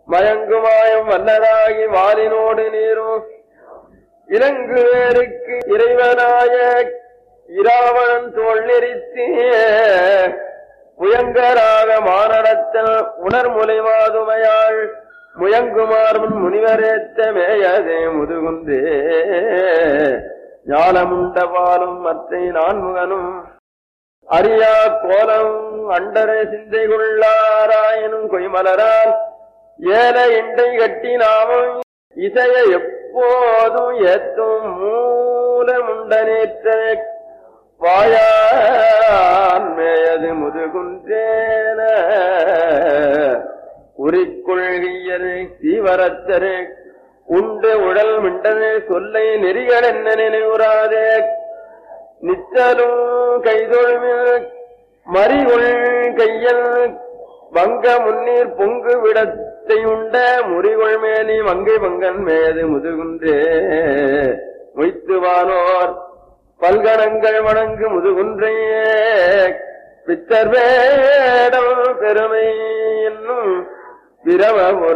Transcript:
மயங்குமாயம் வல்லராகி வாலினோடு நீரும் இலங்கு வேருக்கு இறைவனாய இராவணன் தோல் நெறித்து புயங்கராக மானடத்தல் உணர்முலை மாதுமையாள் முயங்குமார்வன் முனிவரேத்த மேயதே முதுகுந்தே ஞானமுண்ட பாலும் மற்றை நான்முகனும் அரியா கோலம் அண்டர சிந்தை கொள்ளாராயினும் கொய்மலரால் ஏல இண்டை கட்டி நாமும் இசைய எப்போதும் ஏத்தும் மூலமுண்டனேற்ற வாயான் மேயது முதுகுன்றேன உரிக்கொள்கியரு தீவரத்தரு உண்டு உடல் மிண்டனே சொல்லை நெறிகள் என்ன நினைவுறாதே நிச்சலும் கைதொழுமில் மறிகொள் கையல் வங்க முன்னீர் பொங்கு விடத்தை உண்ட முறிகொள் மேனி மங்கை பங்கன் மேது முதுகுன்றே மொய்த்துவானோர் பல்கணங்கள் வணங்கு முதுகுன்றையே பித்தர் வேடம் பெருமை என்னும் பிரமபுர